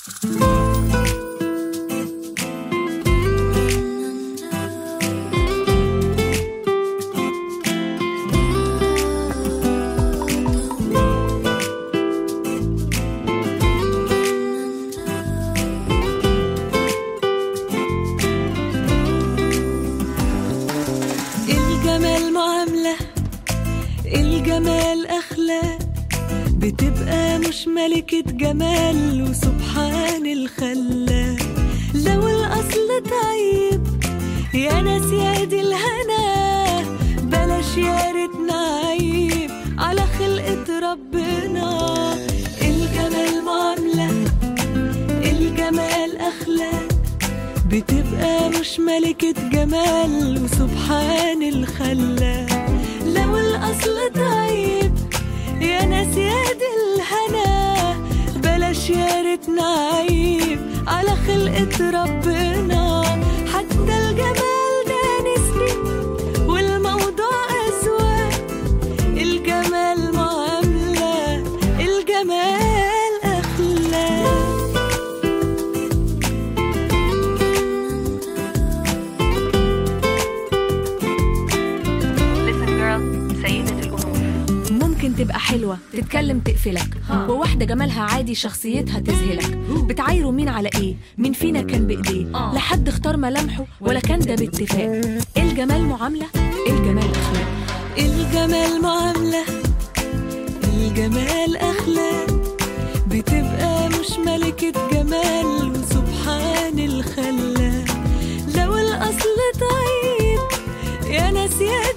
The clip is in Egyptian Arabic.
الجمال معاملة الجمال أخلاق بتبقى مش ملكة جمال وسبحان الخلاق لو الأصل طيب يا ناس يا دي الهنا بلاش يا ريتنا عيب على خلقة ربنا الجمال معاملة الجمال أخلاق بتبقى مش ملكة جمال وسبحان الخلاق لو الأصل طيب يا ناس يا دي الهنا بلاش يا ريتنا عيب على خلقة ربنا حتى الجمال ده نسبي والموضوع أذواق الجمال معاملة الجمال أخلاق Listen girl سيدة الأمور ممكن تبقى حلوة تتكلم تقفلك وواحدة جمالها عادي شخصيتها تذهلك بتعايروا مين على ايه مين فينا كان بايديه لا حد اختار ملامحه ولا كان ده باتفاق الجمال معاملة الجمال اخلاق الجمال معاملة الجمال أخلاق بتبقى مش ملكة جمال وسبحان الخلاق لو الأصل طيب يا ناس يا